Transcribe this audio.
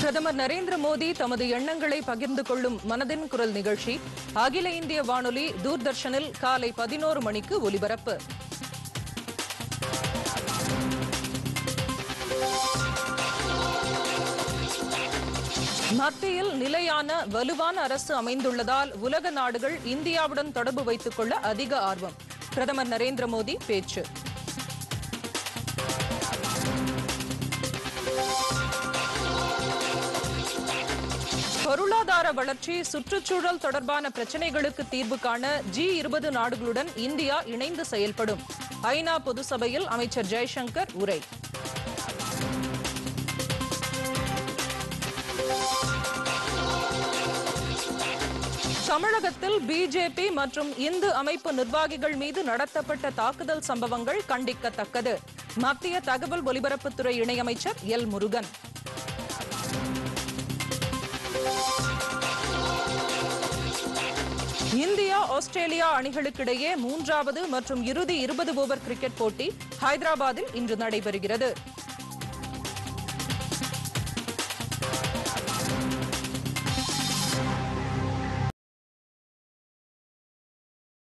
பிரதமர் நரேந்திர மோடி தமது எண்ணங்களை பகிர்ந்து கொள்ளும் மனதின் குரல் நிகழ்ச்சி அகில இந்திய வானொலி தூர்தர்ஷனில் காலை பதினோரு மணிக்கு ஒலிபரப்பு மத்தியில் நிலையான வலுவான அரசு அமைந்துள்ளதால் உலக நாடுகள் இந்தியாவுடன் தொடர்பு வைத்துக் கொள்ள அதிக ஆர்வம் பிரதமர் நரேந்திர மோடி பேச்சு பொருளாதார வளர்ச்சி சுற்றுச்சூழல் தொடர்பான பிரச்சினைகளுக்கு தீர்வு காண ஜி இருபது நாடுகளுடன் இந்தியா இணைந்து செயல்படும் ஐநா பொதுசபையில் அமைச்சர் ஜெய்சங்கர் உரை தமிழகத்தில் பிஜேபி மற்றும் இந்து அமைப்பு நிர்வாகிகள் மீது நடத்தப்பட்ட தாக்குதல் சம்பவங்கள் கண்டிக்கத்தக்கது மத்திய தகவல் ஒலிபரப்புத்துறை இணையமைச்சர் எல் முருகன் இந்தியா ஆஸ்திரேலியா அணிகளுக்கிடையே மூன்றாவது மற்றும் இறுதி இருபது ஓவர் கிரிக்கெட் போட்டி ஹைதராபாத்தில் இன்று நடைபெறுகிறது